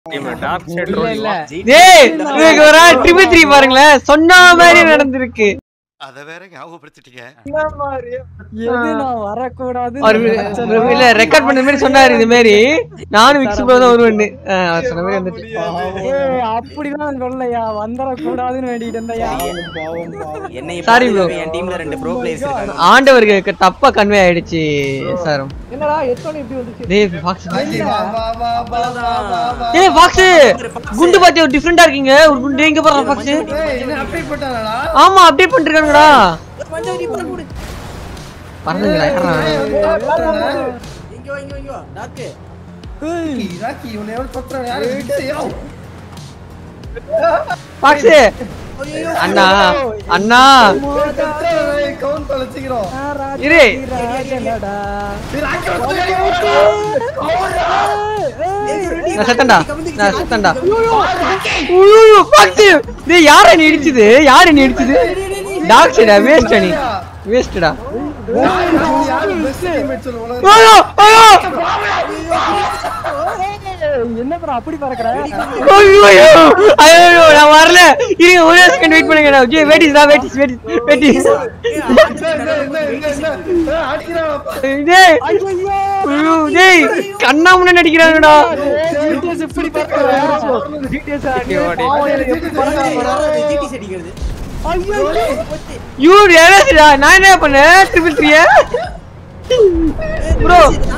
Dark side இல்ல இல்ல டேய் இதுக்கு ஒரு ட்ரிபிள் த்ரீ பாருங்களேன் சொன்ன மாதிரி நடந்திருக்கு அத வேற ஞாபகப்படுத்திட்டீங்க எது நான் வரக்கூடாது அவர் இல்ல ரெக்கார்ட் பண்ண மாதிரி சொன்னாரு இது மாதிரி நானும் மிக்ஸ் ப்ரோ தான் வருவேன்னு ஆ, அவர் சொன்ன மாதிரி வந்துச்சு ஏய் அப்படிதான் சொல்லலையா வந்துடக்கூடாதுன்னு வேண்டிட்டு இருந்தையா என்னை Sorry bro. பாதுகாக்க என் டீம்ல ரெண்டு ப்ரோ பிளேயர்ஸ் இருக்காங்க ஆண்டவருக்கு தப்பா கன்வே ஆயிடுச்சு சார் என்னடா எத்தனை எப்படி வந்துச்சு டேய் ஃபாக்ஸ் வா, வா, வா, வா, வா, வா, வா. டேய் ஃபாக்ஸ் குண்டு பாத்தி ஒரு டிஃபரெண்டா இருக்கீங்க ஒரு குண்டு எங்க போற ஃபாக்ஸ் ஏய், என்ன update பண்ணிட்டாங்களா? ஆமா அப்டேட் பண்ணிருக்காங்கடா பறந்துங்களா யாரா இங்க வா இங்க வா, இங்க வா டாக்கு ராக்கி, ராக்கி, உன்னை எவ்வளவு தொட்டுறான்? யாரு விட்டு? யோ. ஃபாக்ஸ் அண்ணா அண்ணா ஏய், தொட்டுறான், ஏய், count பண்ண சீக்கிரம். இரு ஏய், ராக்கி, வந்து நான் செத்தண்டா நான் செத்தண்டா ஐயோ ஃபாக்ஸ் டேய் யார நீ இடிச்சது யார நீ இடிச்சது டாக் சைடா வேஸ்ட் நீ வேஸ்ட்டா யாரு best teammate சொல்லு, உலகத்துல? ஐயோ ஐயோ என்ன ப்ரோ அப்படி பறக்கற ஐயோ ஐயோ நான் வரல இருங்க ஒரே செகண்ட் வெயிட் பண்ணுங்க நான் ஓகே வெயிட் இஸ் தான் wait is wait is wait is என்ன, என்ன, என்ன, என்ன, என்ன? ஏய், அடிக்கிறான்ப்பா. டேய் ஐயோ டேய் கண்ணா முன்ன நடிக்கிறாங்கடா ஜிடிஎஸ் இப்படி பறக்கற ஜிடிஎஸ் ஜிடிஸ் அடிக்கிறது யூ எரேஸ்டா நான் என்ன பண்ணேன் ட்ரிபிள் த்ரீ ப்ரோ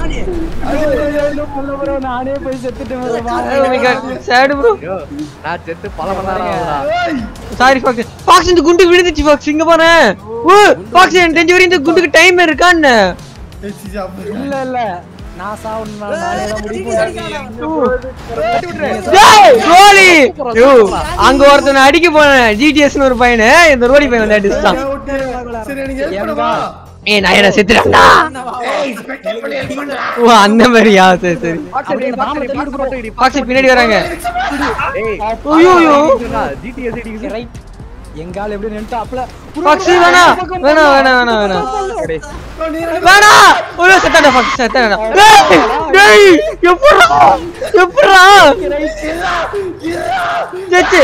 ப்ரோ நானே போய் செத்துட்டேன் oh my god sad bro நான் செத்து பல மணி நேரம் ஆகுதுடா. சாரி ஃபாக்ஸ் ஃபாக்ஸ் இந்த குண்டு விழுந்துச்சு ஃபாக்ஸ் இங்க பாரு ஓ ஃபாக்ஸ் எனக்கு தெரிஞ்ச வரையும் இந்த குண்டுக்கு டைம் இருக்கான்னு ஏய், சிச்சி, அப்ப- இல்ல இல்ல நான் சாவணும் நானே தான் முடிவு டேய் ரோலி யோ அங்க ஒருத்தனை அடிக்க போனேன் ஜிடிஎஸ்னு ஒரு பையனு இந்த ரோலி பையன் வந்து அடிச்சிட்டான் ஏன் விட்டு? சரி, எனக்கு help பண்ணவா? ஏய் நான் என்ன செத்துறேன்டா ஏய், spectate பண்ணி help பண்றா. ஓ அந்த மாதிரியா சரி சரி அப்படியே நாம தள்ளி விடு bro. ஃபாக்ஸ் பின்னாடி வராங்க ஏய், ஐயோ ஐயோ சொன்னா, GTS அடிக்குது. ரைட் எங்கால எப்படி நின்னுட்டாப்ல ஃபாக்ஸ் வேணாம் வேணாம் வேணாம் வேணாம் வேணாம் ஓ, நீ ரெண்டு வேணாம் ஒரு செத்தாடா ஃபாக்ஸ் செத்தாடா டேய் டேய் எப்பறா எப்பறா செத்து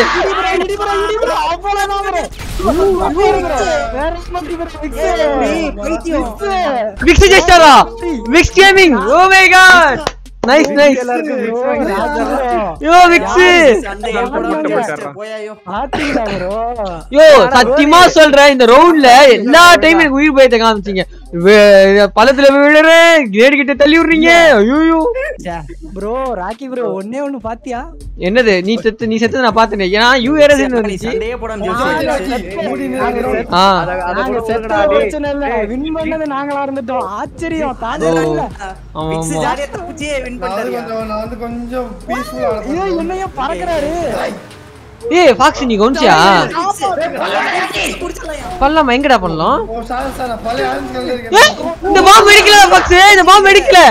விக்ஸ் ஜெஸ்டரா Vicks gaming oh my god nice nice yo Vicks சண்டை போடாம போயாயோ யோ சத்தியமா சொல்றேன் இந்த ரவுண்ட்ல எல்லா டைமும் எனக்கு உயிர் பயத்தை காமிச்சீங்க வே- பள்ளத்துல விழுறேன் கிரேடு கிட்ட தள்ளி விடுறீங்க ஐயோ ப்ரோ ராக்கி ப்ரோ ஒண்ணே ஒண்ணு பாத்தியா என்னது நீ செத்து நீ செத்து நான் பார்த்தேன் ஏன்னா யூ ஏறதுன்னு வந்துச்சு சண்டையே போடாம ராக்கி, ஜெயிச்சு மூடி நிறுத்து. ஆ அத- அத நாங்க கூட செத்த சொல்லுடா, டேய். பிரச்சனை இல்ல வின் பண்ணது நாங்களா இருந்துட்டோம் ஆச்சரியம் தாங்க ஓ. இல்ல ஆமா, விக்ஸ் ஆமா. ஜாலியா தப்பிச்சே வின் நான் வந்து பண்ணிட்டாரு கொஞ்சம் நான் வந்து கொஞ்சம் peaceful ஆ ஐயோ நடப்பேன். என்னைய பறக்குறாரு ஏய் ஃபாக்ஸ் நீ கவனிச்சியா பண்ணலாமா எங்கடா பண்ணலாம் ஓ, சார், சார், நான் பழைய ஆளுங்கள்ல இருக்கேன். ஏய், இந்த பாம்பு வெடிக்கல ஃபாக்ஸ் இந்த பாம்பு வெடிக்கல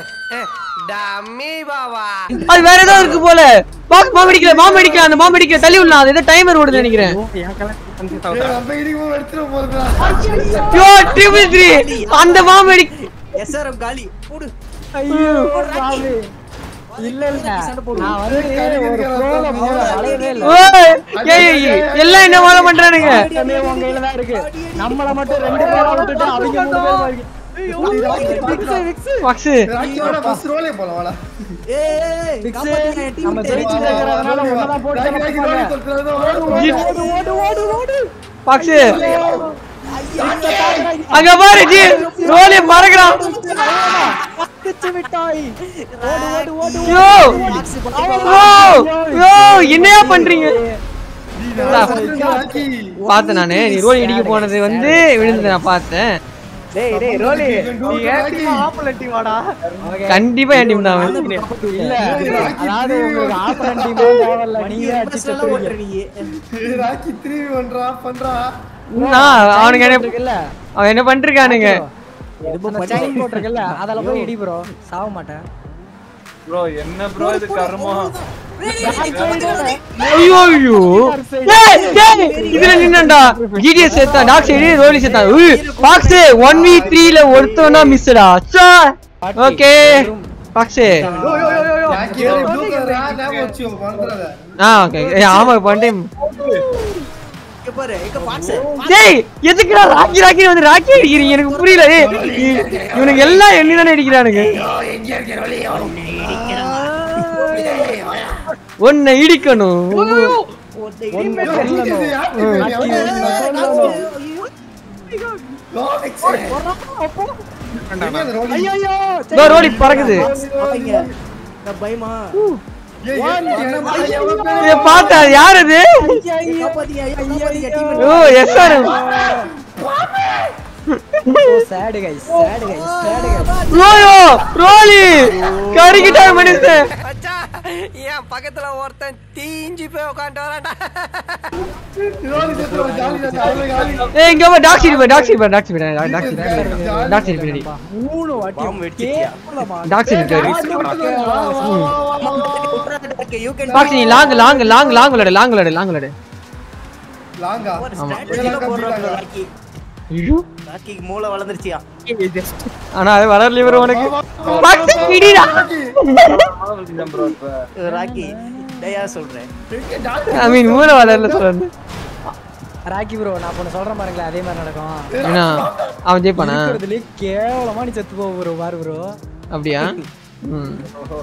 அது வேற ஏதோ இருக்கு போல பாக்ஸ் பாம்பு வெடிக்கல பாம்பு வெடிக்கல அந்த பாம்பு வெடிக்கல தள்ளி விடலாம் அது ஏதோ டைமர் ஓடுது நினைக்கிறேன் ஏய், நம்ம இடிக்கும் போது எடுத்துட்டு போறதுடா. யோ ட்ரிபிள் த்ரீ அந்த பாம்பு வெடிக்க எஸ்ஆர்எம் காலி போடு ஐயோ சாமி இல்ல இல்ல நான் வந்து ஒரு ஃப்ளோல போற வளையவே இல்ல ஓய், ஏய், ஏய், ஏய், எல்லாம் என்ன வேலை பண்றானுங்க எல்லாமே உங்க கையில தான் இருக்கு நம்மள மட்டும் ரெண்டு பேரா விட்டுட்டு அவங்க மூணு பேர் இருக்கு விக்ஸ் விக்ஸ் பாக்ஸ் ராக்கியோட first roll ஏ போலாம், வாடா. ஏய் விக்ஸ் நம்ம ஜெயிச்சு இருக்கிறதுனால ஒன்னதான் போட்டு ராக்கி, ராக்கி, தப்பாங்க. roll தொடுத்துறாத, ஓடு, ஓடு. ஓடு ஓடு ஓடு ஓடு பாக்ஸ் அங்க பாரு ஜி ரோலி பறக்குறான் பத்துச்சு மிட்டாய் ஓடு ஓடு ஓடு யோ யோ யோ என்னையா பண்றீங்க ராக்கி. பார்த்தேன் நானு நீ ரோலி இடிக்க போனது வந்து விழுந்து நான் பார்த்தேன் டேய், டேய், ரோலி, ரெண்டு நீ ஏன் ராக்கி. team ஆப்போனன்ட் team ஆடா? கண்டிப்பா என் டீம் தான் அவன். இல்ல அதாவது உங்களுக்கு ஆப்பரண்ட் டீம் தேவையில்ல நீங்க அடிச்சு பஸ்ல ஓட்டுற செத்துறீங்க நீ ஏய், ராக்கி திரும்பி பண்றா பண்றா நான் அவனுக்கு என்ன இருக்குல்ல அவன் என்ன பண்ணிருக்கானுங்க அந்த செயின் போட்டிருக்குல்ல அதெல்லாம் போய் இடி ப்ரோ சாவ மாட்டேன் bro, என்ன bro இது கர்மம்? ஐயோ ஐயோ டேய் டேய் இதுல நின்னடா ஜிடிஎஸ் செத்தா டாக் சைடு ரோலி செத்தா உய் பாக்ஸ் 1v3 ல ஒருத்தவனா மிஸ்டா சா okay Fox Rocky blue color ஆ, ஞாபகம் அடிச்சு மறந்துடாத ஆ ஓகே ஆமா பண்ணிட்டேன் இங்க பாரு இங்க பாக்ஸ் டேய் எதுக்குடா ராக்கி ராக்கி வந்து ராக்கி அடிக்கிறீங்க எனக்கு புரியல ஏய் இ- இவனுக்கு எல்லாம் எண்ணி தானே அடிக்கிறானுங்க உன்னை இடிக்கணும் ஐயோ இதோ ரோலி பறக்குது பயமா ஏய் பார்த்தா யார் அது காப்பாத்தீங்க ஐயா, காப்பாத்தீங்க team oh yes sir sad guys sad guys sad guys ரோயோ ரோலி கறிக்கிட்டா மனுஷன் என் பக்கத்துல ஒருத்தன் தீஞ்சு போய் உட்காந்து வரான்டா ஏய் இங்க வா டாக்ஸி பா டாக்ஸி பா டாக்ஸி பா டாக்ஸி டாக்ஸி பின்னாடி மூணு வாட்டி பாம்பு வெடிச்சிட்டியா? கேவலமா. டாக்ஸி இருக்காரு You can டாக்ஸி நீ லாங் லாங் லாங் லாங் விளையாடு லாங் விளையாடு லாங் விளையாடு லாங்கா ஒரு strategy ல போடுறாங்க ராக்கி. ஐயோ ராக்கிக்கு மூளை வளர்ந்துருச்சியா ஆனா அது வளரல இவரு உனக்கு பாக்ஸ் இடிடா ப்ரோ இப்ப ராக்கி தயா சொல்றேன் ஐ மீன் மூளை வளரல சொல்றேன் ராக்கி ப்ரோ நான் பொண்ணு சொல்றேன் பாருங்களேன் அதே மாதிரி நடக்கும் ஏன்னா அவன் ஜெயிப்பானா இருக்கிறதுலயே கேவலமா நீ செத்து போக ப்ரோ பாரு ப்ரோ அப்படியா ம்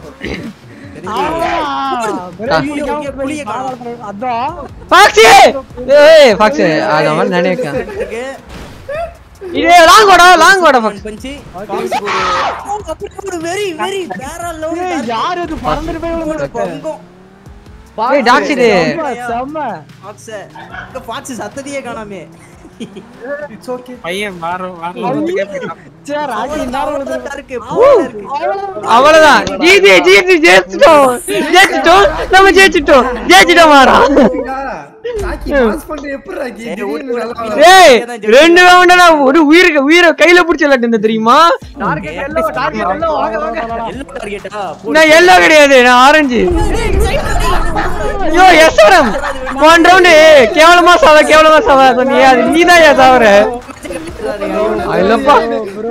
புளிய அதான் பாக்ஸி ஏய் பாக்ஸி அது அவன் நினைக்க இருக்கு இதே லாங் ஓடா லாங் ஓடா பாக்ஸ் பஞ்சு பாக்ஸுக்கு ஒரு அப்படி ஒரு வெரி வெரி வேற லெவல் யார் இது பறந்துட்டு போய் விழுந்து பங்கம் ஏய் டாக்ஸி இது செம்ம பாக்ஸ் இங்க பாக்ஸ் சத்தத்தையே காணாமே இட்ஸ் ஓகே பையன் வாரம் சே ராக்கி இந்த நேரம் விழுந்து- அவ்வளவுதான் இருக்கு போல இருக்கு அவ்வளவுதான் ஜிஜி ஜிஜி ஜெயிச்சிட்டோம் ஜெயிச்சிட்டோம் நம்ம ஜெயிச்சிட்டோம் ஜெயிச்சிட்டோம் மாறா ராக்கி பாஸ் பண்ற எப்படி ராக்கி சரி, திடீர்னு ஒரு- நல்லா ஒரு- ஏய் ரெண்டு ரவுண்டா நான் ஒரு உயிருக்கு உயிரை கையில புடிச்சு விளையாட்டு தெரியுமா டார்கெட் எல்லோ டார்கெட் எல்லோ வாங்க வாங்க எல்லோ டார்கெட்டா நான் எல்லோ கிடையாது நான் ஆரஞ்சு ஐயோ எஸ்ஆர்எம் போன ரவுண்டு கேவலமா சாவ கேவலமா சாவ சொன்னியே அது நீதான் ஏன் சாவற இல்லப்பா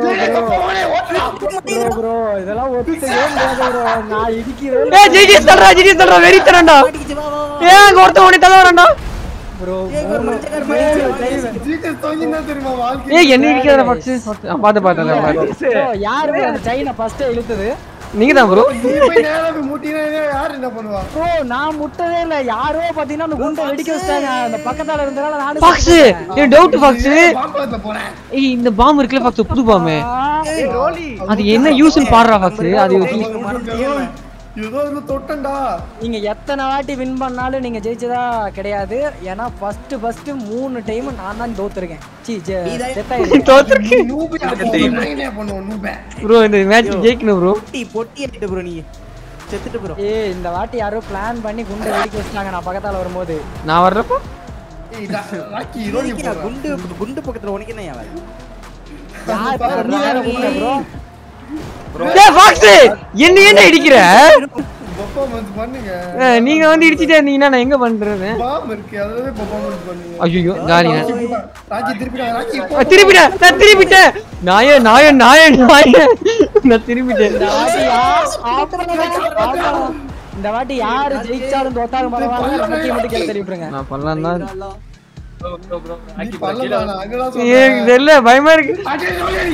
ப்ரோ ப்ரோ இதெல்லாம் ஒத்துக்கவே முடியாது ப்ரோ நான் இடிக்கிறேன் ஏ ஜிஜி சொல்றா ஜிஜி சொல்றா வெறி தரண்டா ஏ அங்க ஒருத்தன் உனி தலை வரண்டா ப்ரோ ஜிடிஎஸ் தோங்கினா தெரியுமா வாழ்க்கை ஏய் என்ன இருக்கிற ஃபக்ஸ் பாத்து பாத்து பாத்து யாரு bro அந்த சைனா ஃபர்ஸ்ட் இழுத்தது நீங்க தான் ப்ரோ நீ போய் நேரா போய் முட்டினா யார் என்ன பண்ணுவா ப்ரோ நான் முட்டவே இல்ல யாரோ பாத்தீங்கன்னா அந்த குண்டை வெடிக்க வச்சிட்டாங்க அந்த பக்கத்தால இருந்தனால நானும் ஃபாக்ஸ் ஏ டவுட் ஃபாக்ஸ் பாம்பத்துல போறேன் ஏய் இந்த பாம் இருக்குல ஃபாக்ஸ் புது பாம்பு ஏய் ரோலி அது என்ன யூஸ்னு பாடுறா ஃபாக்ஸ் அது ஏதோ இது தொட்டண்டா நீங்க எத்தனை வாட்டி வின் பண்ணாலும் நீங்க ஜெயிச்சதா கிடையாது ஏன்னா ஃபர்ஸ்ட் ஃபர்ஸ்ட் மூணு டைம் நான் தான் தோத்துருக்கேன் சி நீதான் செத்தாயிருக்கேன் தோத்துருக்கு நூபே நான் என்ன பண்ணுவோம் நூபே ப்ரோ இந்த மேட்ச் ஜெயிக்கணும் ப்ரோ பொட்டி பொட்டி ஆயிட்டு ப்ரோ நீ செத்துட்டு ப்ரோ ஏய் இந்த வாட்டி யாரோ பிளான் பண்ணி குண்டை வெடிக்க வச்சிட்டாங்க நான் பக்கத்தால வரும்போது நான் வர்றப்போ ஏய் டா- ராக்கி ரோலி போறா குண்டு குண்டு பக்கத்துல உனக்கு என்ன யாரு யார் ப்ரோ டேய் ஃபாக்ஸ் என்ன என்ன இடிக்கிற பெர்ஃபார்மன்ஸ் பண்ணுங்க அஹ், நீங்க வந்து இடிச்சிட்டே இருந்தீங்கன்னா நான் எங்க பண்றது பாம் இருக்கு அதுவே பெர்ஃபார்மன்ஸ் பண்ணுங்க ஐயோ ஜாலி ராக்கி திருப்பி ராக்கி போ. திருப்பிட்டேன் நான் திருப்பிட்டேன் நாய நாய நாய நாய நான் திரும்பிட்டேன் இந்த வாட்டி யா- ஆமா. இந்த வாட்டி யாரு ஜெயிச்சாலும் தோத்தாலும் பரவாயில்ல முக்கிய மட்டும் கேள்வி தெரிவிப்புங்க நான் பண்ணலாம் தான் ப்ரோ ப்ரோ ப்ரோ நீ பண்ணலாம் நான் அங்கதான் எனக்கு சொல்றேன் தெரியல பயமா இருக்கு ராக்கி, ரோலி.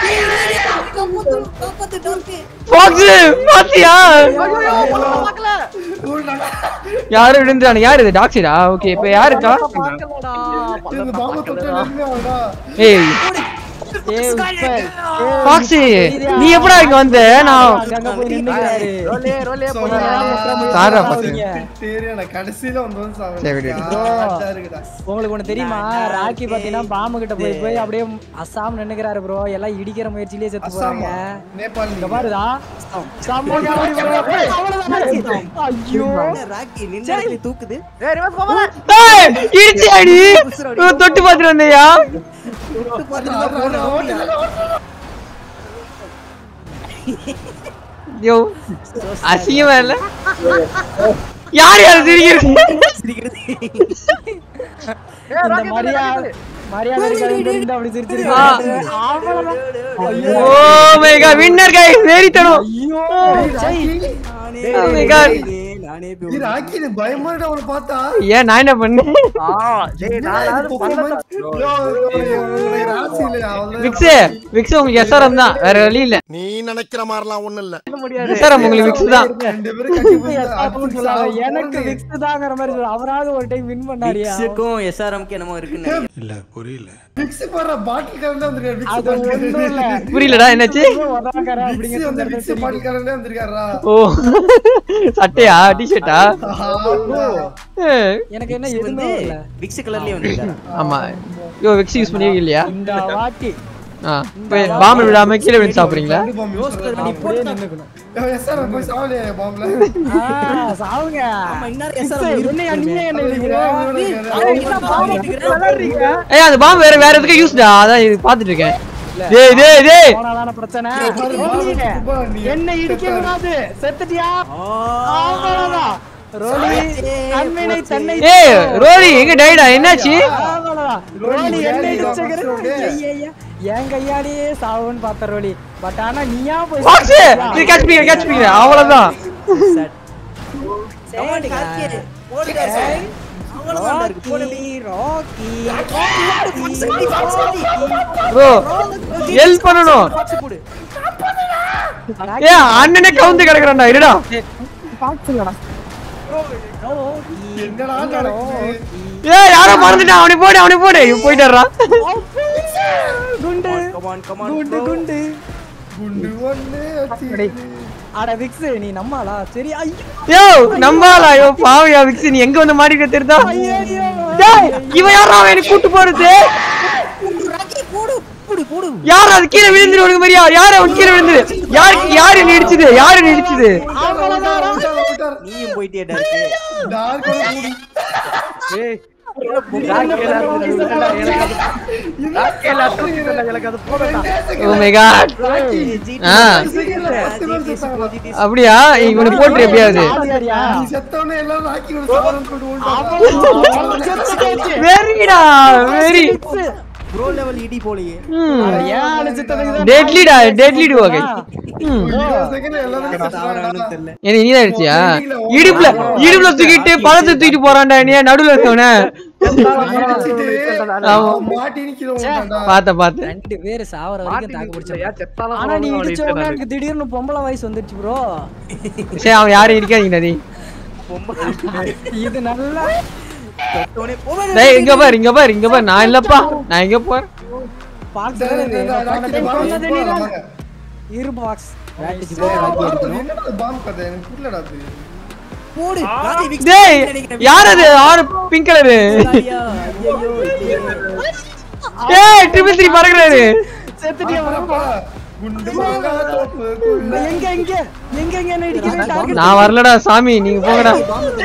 ஃபாக்ஸ் பாத்தியா யாரு விழுந்துறானு யாரு இது டாக்ஸிடா ஓகே இப்போ யாருக்கா இந்த பாம்பை தொட்டா நன்மை ஆகுதா? ஏய் ஏய் உப்ப. ஃபாக்ஸ் நீ எப்படா இங்க வந்த நான் அங்கங்க போய் நின்னுக்கிறாரு. ரோலே ரோலே சாரா பாத்து தெரியும், நான் கடைசியில வந்து வந்து சாவறேன். சரி, விடு. ஆ, இருக்குடா. உங்களுக்கு ஒண்ணு தெரியுமா ராக்கி பாத்தீங்கன்னா பாம்பு கிட்ட போய் போய் அப்படியே அசாம் நின்னுக்கிறாரு ப்ரோ எல்லாம் இடிக்கிற முயற்சியிலேயே செத்து போறாங்க அஸ்ஸாமா? நேபாள் இங்க நீங்க. பாருடா செம்ம காமெடி bro. அவ்வளவுதான். ஐயோ ராக்கி நின்று தூக்குது ஏய் ரிவர்ஸ் போமா ஏய் இடிச்சி அடி தொட்டு பாத்துட்டு வந்தியா தொட்டு பார்த்துட்டு ஆடு, ஆடு, ஆடு, ஆடு, ஆடு. யோ அசிங்கமா இல்ல யார் யார் சிரிக்கிறது சிரிக்கிறது இந்த மரியாதை மரியாதை இருக்காது அப்படி சிரிச்சிருக்கா ஆ. அவ்வளவுதான் oh my god winner guys வெறித்தனம் ஐயோ சை. நானே Oh my God. நானே, நானே இது போய் ராக்கி எனக்கு பயமா இருக்கு அவனை பார்த்தா ஏன் நான் என்ன பண்ணேன் ஆ டேய் நானாவது பள்ளத்தை ஐயோ, உனக்கு ராசி இல்லையா? அவ்வளவுதான். விக்ஸ் விக்ஸ் உங்களுக்கு எஸ்ஆர்எம் தான் வேற வழி இல்ல நீ நினைக்கிற மாதிரிலாம் ஒண்ணும் இல்ல பண்ண முடியாது எஸ்ஆர்எம் உங்களுக்கு விக்ஸ் தான் ரெண்டு பேரும் கட்டி பிடிச்சு அப்படின்னு அடிச்சு சொல்லாத. சாவு. எனக்கு விக்ஸ் தாங்கிற மாதிரி சொல்லு. அவராவது ஒரு டைம் வின் பண்ணாரியா விக்ஸுக்கும் எஸ்ஆர்எம்க்கு என்னமோ இருக்குன்னு நினைக்கிறேன். இல்ல புரியல விக்ஸ் போடுற பாட்டில் கரண்ட் வந்திருக்காரு விக்ஸ் அது ஒண்ணும் இல்ல புரியலடா என்னாச்சு உதவாக்கற விக்ஸ் அப்படிங்கிறது வந்து தெரிஞ்சு விக்ஸ் பாட்டில் கரண்ட் வந்திருக்காரா ஓ சட்டையா டிஷர்ட்டா எனக்கு என்ன விக்ஸ் எதுவுமே வந்து இல்ல விக்ஸ் கலர்லயே வந்திருக்காரு ஆமா யோ விக்ஸ் யூஸ் பண்ணியே இல்லையா இந்த வாட்டி ஆ போய் பாம்பு விடாம கீழே விழுந்து சாப்பிடுறீங்களா அப்படியே நின்னுக்கணும் எஸ்ஆர் போய் சாவலையா பாம்புல ஆ, சாவுங்க ஆமா இன்னொரு விக்ஸ், எஸ்ஆர்எம் என்னையா நீங்க என்ன இழுக்கிற? ஏய் அந்த பாம்பு வேற வேற எதுக்கு யூஸ்டா அதான் இது பாத்துட்டு இருக்கேன் டேய் டேய் டேய் போனாதான பிரச்சனை பாரு, பாரு, நீ என்ன இடிக்க கூடாது செத்துட்டியா அவ்வளவுதான் ரோலி தன்மையை தன்னை ஏய் ரோலி எங்க டைடா என்னாச்சு அவ்வளவுதான் ரோலி என்ன இடிச்சகர ரோலி, என் கையாலேயே சாவுன்னு பார்த்த ரோலி பட் ஆனா நீயா போய் பாக்ஸ் இது கேட்ச் பண்ணி கேட்ச் பண்ணி அவ்வளவுதான் கமாண்ட் கார்த்தி போடுங்க சார் அவ்வளவுதான் இருக்கு போடு ராக்கி ராக்கி ப்ரோ ஹெல்ப் பண்ணனும் போடு ஏய் அண்ணனே கவுந்து கிடக்குறான்டா இருடா என்னடா நடக்குது ஏய் யாரோ மறந்துட்டான் அவனை போடு அவனை போடு இவன் போயிட்டாரா குண்டு கமான் கமான் குண்டு குண்டு குண்டு ஒண்ணு வச்சு அட விக்ஸ் நீ நம்மாளா சரி ஐயோ யோ நம்பாலா ஐயோ பாவியா விக்ஸ் நீ எங்க வந்து மாட்டிக்க தெரியுதா டேய் இவன் யாரா அவன் எனக்கு கூட்டு போறது ராக்கி போடு போடு போடு யார் அது கீழே விழுந்துரு உனக்கு மாதிரியா யார் அவன் கீழே விழுந்துரு யார் யாரு நீ இடிச்சது யாரு நீ இடிச்சது நீயும் போயிட்டே டார்க்கு டார்க் கூடி ஏய் ராக்கேல ராக்கேல எனக்கு அது போடா ஓ மை காட் ஆ அப்படியா இவனை போட்டு எப்படியாவது யாரியா நீ செத்தவனே எல்லாம் ராக்கி ஒரு சாவரம் கொண்டு ஓடுறாங்க வெரிடா வெரி ப்ரோ லெவல் இடி போலயே ஏன் அழைச்சிட்டதுக்கு டெட்லிடா டெட்லி டு வகை ம். செகண்ட் எல்லாரும் சாவறான்னு தெரியல எனக்கு நீதான் அடிச்சியா இடுப்புல இடுப்புல தூக்கிட்டு பழத்தை தூக்கிட்டு போறான்டா நீ நடுவுல இருக்கவன மாட்டி நிக்கிறோம் பாத்த பாத்த ரெண்டு பேரு சாவர வரைக்கும் தாக்கு பிடிச்சோம் யா செத்தாலும் ஆனா நீ பரவாயில்ல, இடிச்ச உடனே அவனை எனக்கு திடீர்னு பொம்பளை வயசு வந்துருச்சு ப்ரோ சரி அவன் யாரும் இருக்காதீங்கடா நீ இது நல்லா தொட்டோனே போவே டேய் இங்க பாரு இங்க பாரு இங்க பாரு நான் இல்லப்பா நான் எங்க போறேன் பாக்ஸ் இரு பாக்ஸ் பாம் கதை எனக்கு புரியலடா அது போடு ராக்கி விக்ஸ் டேய் நினைக்கிறேன் யார் அது ஆறு பிங்க் கலரு ஐயோ ஐயோ டேய் ட்ரிபிள் த்ரீ பறக்குறாரு செத்துட்டியா குண்டு மாங்கா தோப்பு குள்ள எங்க எங்க எங்க எங்க என்ன இடிக்கிறேன் டார்கெட் நான் வரலடா சாமி நீங்க போங்கடா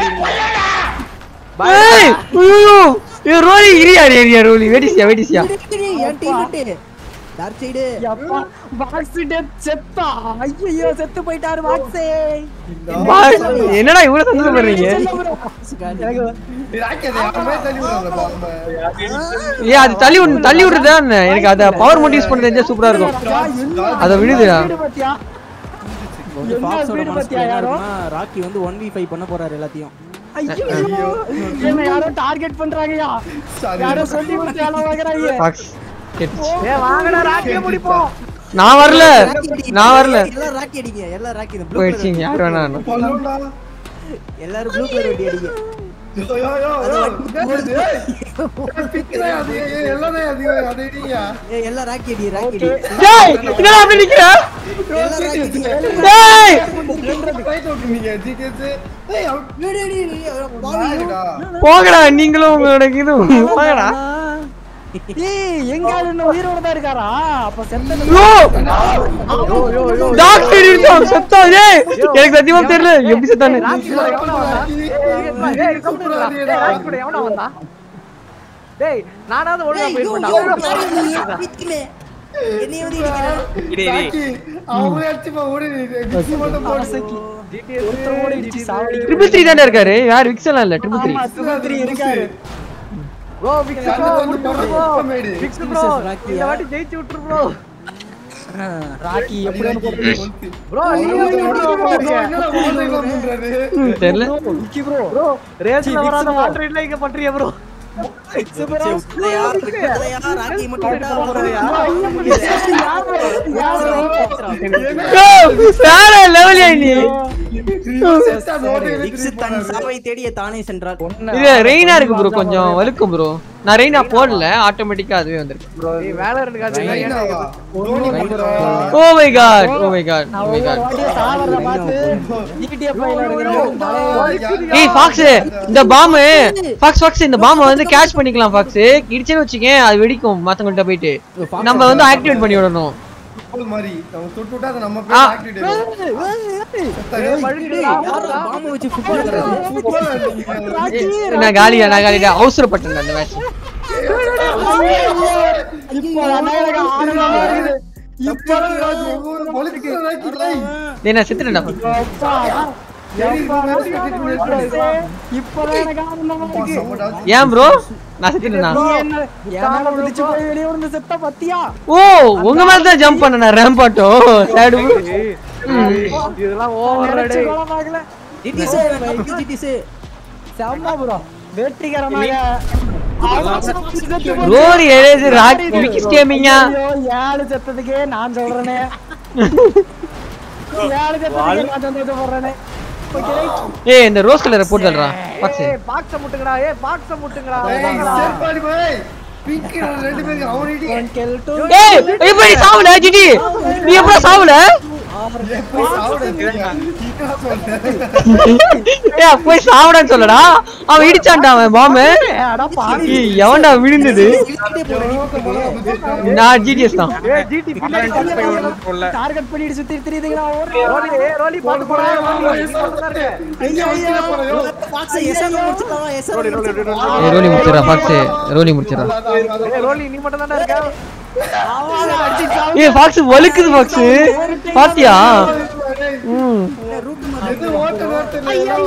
ஏய் ஐயோ ஏ ரோலி இரியா ஏரியா ரோலி வெடிசியா வெடிசியா என் டீம் டார்க் சைடு அப்பா பாக்ஸ் டெத் செத்தா ஐயோ செத்து போயிட்டாரு பாக்ஸே பா, என்னடா இவ்வளவு சந்தோஷப்படுறீங்க ராக்கி அதை யாருமே தள்ளி விடுறாங்க பாம்ப ஏ அது தள்ளி விடு தள்ளி விடுறதா என்ன? எனக்கு அத பவர் மோட் யூஸ் பண்ண தெரிஞ்சா சூப்பரா இருக்கும் அத விடுதுடா வீடு பாத்தியா என்ன ஃபாக்ஸோட வீடு மனசு பாத்தியா என்ன யாரோ இருக்குன்னா, ராக்கி வந்து ஒன் வி ஃபைவ் பண்ண போறாரு எல்லாத்தையும் ஐயோ என்ன யாரோ டார்கெட் பண்றாங்கயா Sorry. யாரோ சொல்லி கொடுத்து வேலை வாங்குறாங்க பாக்ஸ் கெட்டுச்சு. ஏ வாங்கடா ராக்கே முடிப்போம் நான் வரல நான் வரல எல்லாம் ராக்கி அடிங்க எல்லாம் ராக்கி இந்த ப்ளூ போயிடுச்சிங்க யார் வேணா பல்லோடா எல்லாரும் ப்ளூ கலர் வெடி அடிங்க யோ யோ யோ என்னது ஏய் பிக்கறே அது ஏய், எல்லாமே அது அது இடியா ஏய் எல்லாம் ராக்கி அடி ராக்கி அடி டேய் என்னடா அப்படி நிக்கிற எல்லாம் ராக்கி அடிங்க டேய் ரைட் ஓட்டு நீங்க ஜிடிஎஸ் ஏய் அவன் ஏடி, ஏடி, ஏடி, பாவி. பாருடா போங்கடா நீங்களும் உங்களோட இது போங்கடா ஏய் எங்க ஆளு இன்னும் உயிரோட தான் இருக்காரா அப்ப செத்த யோ டாக்டர் இருக்கான் செத்தா டேய் எனக்கு சத்தியமா தெரியல எப்படி செத்தானே எவனா வந்தா டேய் நானாவது ஒழுங்கா ஏய், போய் யோ, பண்ணா யோ, பாரு, நீ வீட்டுல. என்னைய வந்து இடிக்கிற. அவன் அடிச்சுப்பா ஓடி கிச்சி மட்டும் போடு ஒருத்தர் ஓடி இடிச்சு சாவடி ட்ரிபிள் த்ரீ தானே இருக்காரு யார் விக்ஸலாம் இல்ல ட்ரிபிள் த்ரீ ஆமா சுமத்ரி இருக்காரு ப்ரோ விக்ஸ் கண்ணு ப்ரோ வந்து போடு மேடி விக்ஸ் ப்ரோ ராக்கியா? இந்த வாட்டி ஜெயிச்சு விட்டுரு ப்ரோ ராக்கி எப்படி வந்து போட்டு ப்ரோ நீங்க என்னடா ஓவர்டேக் பண்றாரு ம், தெரியல விக்கி ப்ரோ ப்ரோ ரேஸ்ல சி, வராத mix வாட்டர் இல்ல இங்க பண்றியா ப்ரோ விட்டதையா, விட்டதையா, ராக்கி மட்டும் விட்டா போறதையா? வேற லெவலியா நீ செத்தா ஓட்டே விக்ஸ் தன் சாவை தேடிய தானே சென்றார் இது ரெய்னா இருக்கு ப்ரோ கொஞ்சம் வலுக்கும் ப்ரோ நான் ரெய்னா போடல ஆட்டோமேட்டிக்கா அதுவே வந்திருக்கு நீ வேலை இருக்காது ரைனாவா தோனி பண்றா oh my god oh my god oh my god வாட்டியே சாவறத பார்த்து ஜிடிஎஃப் ஃபைல எடுக்கிறேன் ஏய் ஃபாக்ஸ் இந்த பாம் ஃபாக்ஸ் ஃபாக்ஸ் இந்த பாம் வந்து கேட்ச் பண்ணிக்கலாம் ஃபாக்ஸ் இடிச்சேன்னு வச்சுக்கேன் அது வெடிக்கும் மத்தவங்கள்ட்ட போயிட்டு நம்ம வந்து ஆக்டிவேட் பண்ணி விடணும் ஃபுட்பால் மாதிரி நம்ம தொட்டு விட்டா அது நம்ம ஆ. பேர் ஆக்டிவேட் பாம்பு வச்சு ஃபுட்பால் ஃபுட்பால் நான் காலியா நான் காலியா அவசரப்பட்டேன் அந்த மேட்ச் இப்போ அண்ணாங்க ஆடுறாங்க டேய் நான் செத்துட்டேன்டா இப்பதான் எனக்கு ஆனந்தமா இருக்கு ஏன் ப்ரோ நான் செத்துட்டேனா நீ என்ன என் மேல குதிச்சு போய் வெளிய வந்து செத்த பத்தியா ஓ உங்க மேல தான் ஜம்ப் பண்ண ரேம்பாட்டோ சேடு இதெல்லாம் ஓவர் நினைச்சு கூட பார்க்கல ஜிடிசே ஜிடிசே செம்ம ப்ரோ வெற்றிகரமாக ரோரி எழுது ராக் விக்கி கேமிங்க ஐயோ, ஏழு செத்ததுக்கே நான் சொல்றேனே ஏழு செத்ததுக்கே நான் சந்தோஷப்படுறேனே ஓகே ஏய் இந்த ரோஸ் கலரை போட்டு தள்ளுறா பாக்ஸ் ஏய் பாக்ஸ முட்டுங்கடா ஏய் பாக்ஸ முட்டுங்கடா ரெண்டு பேருக்கு அவன் இடி ஒன்கெல் டு ஏய் எப்படி சாவல ஜிடி நீ எப்படா சாவல எப்படி சாப்பிடுறது ஏய் போய் சாவடான்னு சொல்லடா அவன் இடிச்சான்டா அவன் பாம்பு அடா பாவி ஏய், எவன்டா விழுந்தது நான் ஜிடிஎஸ் தான் ஏய் ஜிடி பின்னாடி டார்கெட் பண்ணிட்டு சுத்தி திரியுதுங்களா ஒரு ரோலி ஏய் ரோலி பாத்து போடா ரோலி நீ மட்டும் தான் இருக்க ஐயோ ஐயோ பாக்ஸ் எஸ்எம் முடிச்சிடலாம் எஸ்எம் ஏய் ரோலி முடிச்சிடா பாக்ஸ் ரோலி முடிச்சிடா ஏய் ரோலி நீ மட்டும் தான் இருக்க ஏய் ஃபாக்ஸ் வலுக்குது ஃபாக்ஸ் பாத்தியா ம் எது ஓட்ட ஓட்ட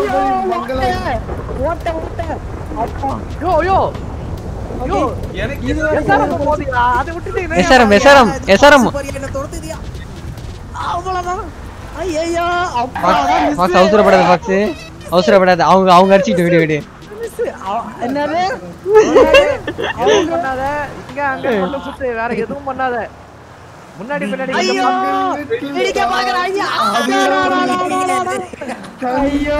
ஓட்ட ஓட்ட அப்பா யோ யோ யோ இது எஸ்ஆர்எம் போதியா அதை விட்டுட்டு இவன் எஸ்ஆர்எம் எஸ்ஆர்எம் எஸ்ஆர்எம் என்ன தொடுத்துதியா அவ்வளவுதான் ஐயோ அப்பா ஃபாக்ஸ் அவசரப்படாத ஃபாக்ஸ் அவசரப்படாத அவங்க அவங்க அடிச்சிட்டு விடு விடு என்னது அவங்க பண்ணாத இங்க அங்க மட்டும் சுத்து வேற எதுவும் பண்ணாத முன்னாடி பின்னாடி ஐயோ இடிக்க பாக்குற ஐயா ஐயோ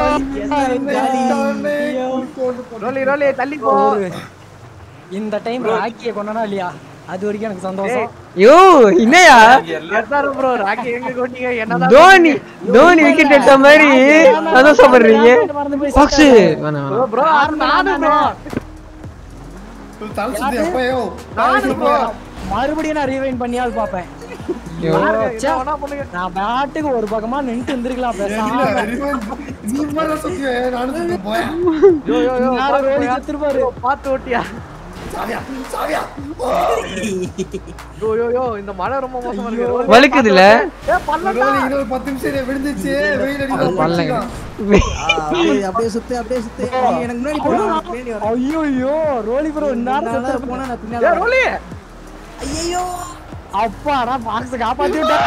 ரோலி ரோலி தள்ளி போ இந்த டைம் ராக்கிய கொண்டாடா இல்லையா அது வரைக்கும் எனக்கு சந்தோஷம் யோ என்னையா எஸ்ஆர்எம் ப்ரோ ராக்கி எங்க கொண்டீங்க என்னதான் தோனி தோனி விக்கெட் எடுத்த மாதிரி சந்தோஷப்படுறீங்க ஃபாக்ஸ் வேணாம் வேணாம் ப்ரோ நானும் ப்ரோ தலை சுத்தி எப்பயோ நானும் ப்ரோ மறுபடியும் நான் ரீவைண்ட் பண்ணியாவது பாப்பேன் ஐயோ. என்ன வேணா பண்ணுங்க நான் பாட்டுக்கு ஒரு பக்கமா நின்று இருந்திருக்கலாம் இல்ல, பேசாம ரிவெஞ்ச். நீ மாதிரி சுத்தி நானும் சுத்தி போயேன் யோ யோ யோ யாரோ பாத்து ரோலி போயா. செத்துருப்பாரு. யோ, பாத்து ஓட்டியா சாவியா சாவியா யோ யோ யோ இந்த மழை ரொம்ப மோசமா இருக்கு ரோலி, வழுக்குதுல்ல? பாத்து ஓட்டு. ஏய், பள்ளம்டா. ரோலி இன்னொரு பத்து நிமிஷம் இரு, விழுந்துச்சு வெயில் அது அடிக்கலாம் பண்ணலங்க அப்படியே அப்படியே சுத்து அப்படியே சுத்து நீ எனக்கு முன்னாடி போடா நான் பின்னாடி வரேன் ஐயோ ஐயோ ரோலி ப்ரோ நான் இந்த தான் போனா நான் பின்னாடி ஏய், வரேன். ரோலி ஐயோ அப்பாடா பாக்ஸ் காப்பாத்தி விட்டேன்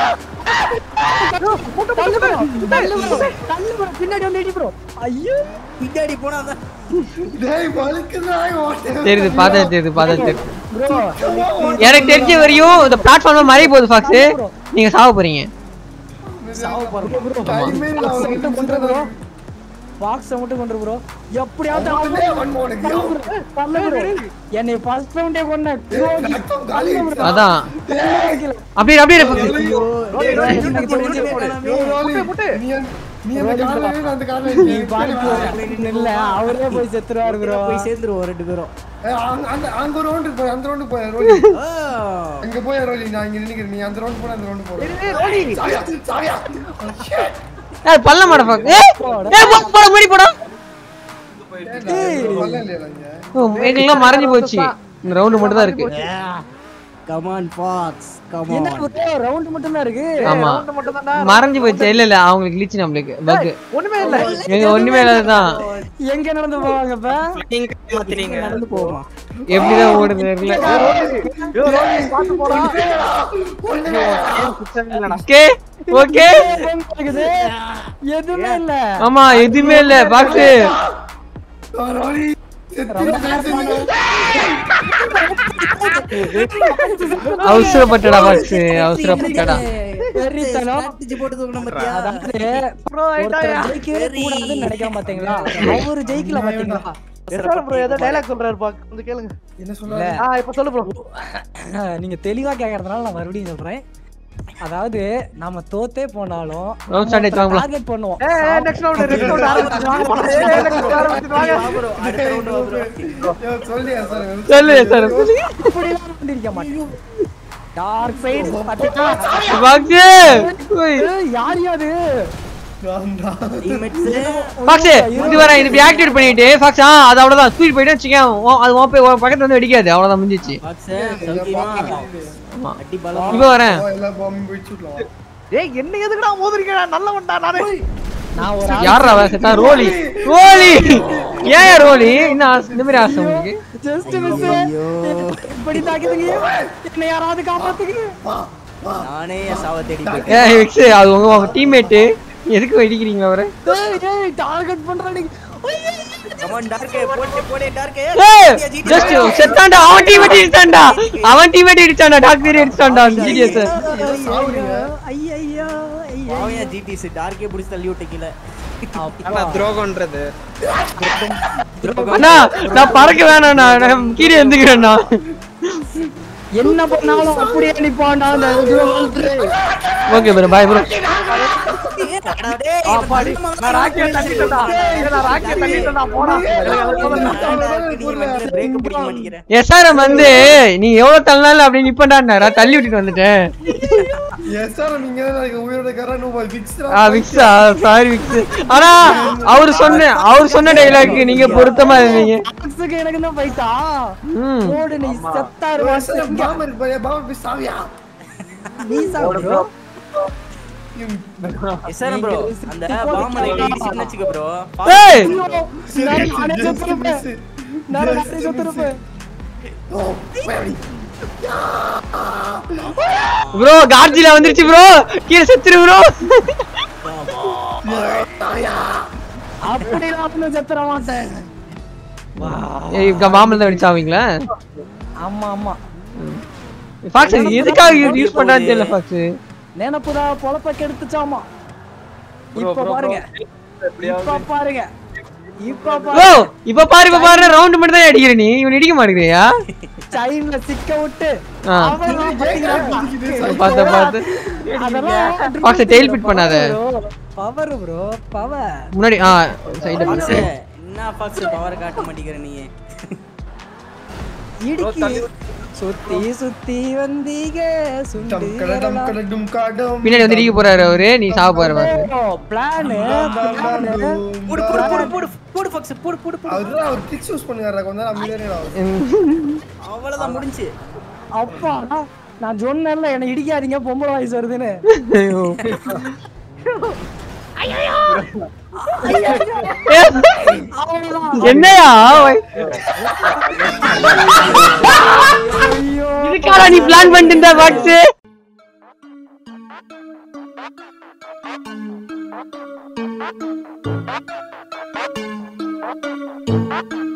தள்ளு bro, தள்ளு bro, தள்ளு bro, பின்னாடி வந்து இடி ப்ரோ ஐயோ பின்னாடி போனா தான் டேய் வலிக்குதா ஓட்டே தெரியுது பார்த்தா தெரியுது பார்த்தா தெரியுது ப்ரோ எனக்கு தெரிஞ்ச வரையும் இந்த பிளாட்ஃபார்ம்ல மறைய போகுது ஃபாக்ஸ் நீங்க சாவ போறீங்க டைமே இல்ல பாக்ஸ் அவனுக்கு மட்டும் கொண்டு ப்ரோ பாக்ஸ் மட்டும் கொண்டு ப்ரோ எப்படியாவது அவனே அவன் உனக்கு தள்ளு bro என்னை ஃபர்ஸ்ட் ரவுண்டே கொன்ன ரத்தம் காலி அதான் அப்படியே அப்படியே இரு, Fox. ரோலி ரோலி எனக்கு தெரிஞ்சு போடு. யோ, ரோலி, முட்டு. நீ அந்த- நீ அந்த கால்ல இரு, நான் அந்த கால்ல நீ இரு. பாட்டு இல்ல அவரே போய் செத்துருவாரு ப்ரோ போய் சேர்ந்துருவோம் ரெண்டு பேரும் ஏய், அங்க- அந்த அங்க ஒரு ரவுண்டு போய் அந்த ரவுண்டு போய் ரோலி ஆ. அங்க போய் ரோலி நான் இங்க நிக்கிறேன் நீ அந்த ரவுண்ட் போட அந்த ரவுண்ட் போட ஏய், ரோலி சாவியா சாவியா ஏய் பல்ல மாட ஃபாக்ஸ் ஏய் ஏய் போ- போடா முடி போடா வரல இல்லையா இங்க ஓ, எங்களுக்கெல்லாம் மறைஞ்சு போச்சு இந்த ரவுண்டு மட்டும் தான் இருக்கு கமான் ஃபாக்ஸ் என்ன கமான் bro, round மட்டும் தான் இருக்கு ஆமா round மட்டும்தான்டா. மறைஞ்சு போச்சு இல்ல இல்ல அவங்களுக்கு கிழிச்சு நம்மளுக்கு பக் ஒண்ணுமே இல்ல எங்க ஒண்ணுமே இல்லாததான் எங்க நடந்து போவாங்க இப்ப மாத்துறீங்க நடந்து போமா எப்படிதான் ஓடுது தெரியல ஐயோ, ரோஹித், பாத்து போடா. ஓகே ஓகே இருக்குது எதுவுமே இல்ல ஆமா எதுவுமே இல்ல பாக்ஸ் ரோலி அவசரப்பட்டடா பாக்ஸ் அவசரப்பட்டடா வெறித்தனம். strategy போட்டு தூக்கணும் பாத்தியா? அதாவது Bro, ஒருத்தர் ஆயிட்டாயா? ஜெயிக்கவே கூடாதுன்னு நினைக்காம பாத்தீங்களா அவரு ஜெயிக்கல பாத்தீங்களா எஸ்ஆர் bro ஏதோ dialogue சொல்றாரு பா. கொஞ்சம் கேளுங்க. என்ன சொல்ல ஆ, இப்ப சொல்லு bro. நீங்க தெளிவா கேக்குறதுனால நான் மறுபடியும் சொல்றேன் அதாவது நாம தோத்தே போனாலும் Round standard வாங்கலாம். டார்கெட் பண்ணுவோம் ஏய், ஏய், next round, next round ஆரம்பிச்சு வாங்க போலாம். ஏய், ஏய், next round ஆரம்பிச்சு வாங்க. வா bro, அடுத்த round வா bro. சொல்லியா சார் சொல்லு சார் அப்படிலாம் பண்ணிருக்க மாட்டேன் டார்க் சைடு பாக்ஸ் யார் யாரு Teammates, பாக்ஸ் இது வர இது இப்படி ஆக்டிவேட் பண்ணிட்டு பாக்ஸ் ஆ அது அவ்வளவுதான் ஸ்பீட் போயிட்டு வச்சுக்கேன் அது உன் போய் உன் பக்கத்துல வந்து வெடிக்காது அவ்வளவுதான் முடிஞ்சிச்சு Fox, சௌக்கியமா? அடி பலம். இப்போ வரேன் எல்லா பாம்பு பிடிச்சுடலாம் ஏய், என்ன எதுக்குடா மோதுறீங்க? நான் நல்லவன்டா நானு. நான் ஒரு யாரா வேசட்டா ரோலி ரோலி ஏன் ரோலி இன்னும் ஆசை- இந்த மாதிரி ஆசை உங்களுக்கு ஜஸ்ட் மிஸ் இப்படி தாக்குதுங்க என்ன யாராவது காப்பாத்துங்க நானே என் சாவை தேடி போயிட்டேன். ஏய் விக்ஸ் அது உங்க டீம்மேட் எதுக்கு வெடிக்கிறீங்க அவரை ஏய் ஏய் டார்கெட் பண்றானே Come on, Dark, போட்டு, போடு, Dark. ஏய் GTS, ஜஸ்ட் செத்தான்டா அவன் டீம்மேட் இடிச்சான்டா அவன் டீம்மேட் இடிச்சான்டா டாக்டர் இடிச்சான்டா ஜிடிஎஸ் ஐயா ஐயா ஐயா பாவம் என் GTS, Dark ஏ புடிச்சு தள்ளி விட்ட கீழே. துரோகம்ன்றது அண்ணா நான் பறக்க வேணாம்ண்ணா நான் கீழே எந்துக்கிறேண்ணா என்ன பண்ணாலும் அப்படியே நிப்பான்டா அந்த ஓகே ப்ரோ பாய் ப்ரோ ஏய், அடடா, டேய், ஆ, பாடி. நான் ராக்கெட் தட்டிட்டேன்டா. ஏய், நான் ராக்கெட் தட்டிட்டேன்டா, போடா. எனக்கு அது போதும். நான் Dark, நீ வந்து break பிடிக்க மாட்டேங்கிற. எஸ்ஆர்எம் வந்து நீ எவ்வளவு தள்ளினாலும் அப்படி நிப்பண்டாண்ணா தள்ளி விட்டுட்டு வந்துட்டேன் எஸ் சார் நீங்க தான் எனக்கு உயிரோட கரண்ட் மொபைல் ஃபிக்ஸ் ஆ விக்ஸா சாரி விக்ஸ் ஆனா அவர் சொன்ன அவர் சொன்ன டைலாக் நீங்க பொருத்தமா இருந்தீங்க பாக்ஸுக்கு எனக்கு தான் ஃபைட்டா ம் ஓடு நீ செத்தாரு பாம்பு இருப்பா பாம்பு போய் சாவியா நீ சாப்பிடு Yes, sir, bro. அந்த bomb ல இடிச்சுன்னு வச்சுக்க bro. ஏய் நானே செத்துருப்பேன் நான் நானே செத்துருப்பேன் ப்ரோ கார்ஜில வந்துருச்சு ப்ரோ கீழே செத்துரு ப்ரோ அப்படிலாம் ஒண்ணும் செத்துற மாட்டேன் ஏய் மாமல் தான் வெடிச்சாவீங்களா ஆமா ஆமா ஃபாக்ஸ் எதுக்காக யூஸ் பண்றான்னு தெரியல ஃபாக்ஸ் நினப்புதான் பொழப்ப கெடுத்துச்சாமா இப்ப பாருங்க இப்ப பாருங்க இப்ப ப்ரோ பாருங்க இப்ப பாரு இப்ப பாரு ரவுண்ட் மட்டும் தான் அடிக்கிற நீ இவன் இடிக்க மாட்டேங்கிறியா சைன்ல சிக்க விட்டு ஆ. அவ்வளவுதான் பாத்தீங்களா? பார்த்து பார்த்து அதெல்லாம் ஃபாக்ஸ் டெய்ல் பிட் பண்ணாத பவர் ப்ரோ பவர் முன்னாடி ஆ சைடு Fox, என்ன Fox power காட்ட மாட்டேங்கிற நீ இடுக்கி சுத்தி சுத்தி வந்தீங்க சுண்டி டம் கடடம் கடடும் காடும் பின்னாடி வந்து இடிக்க போறாரு அவரு நீ சாவ போற பாரு பிளான் போடு போடு போடு போடு போடு Fox, போடு போடு போடு அவரு அவர் ட்ரிக்ஸ் யூஸ் பண்ணுவாரு கொஞ்ச நேரம் அமைதியா இரு. அவ்வளவுதான் முடிஞ்சு அப்பா நான் சொன்னேன்ல என்ன இடிக்காதீங்க பொம்பளை வயசு வருதுன்னு என்னையா ஐயோ இதுக்காடா நீ பிளான் பண்ணிட்டு இருந்த பாக்ஸ்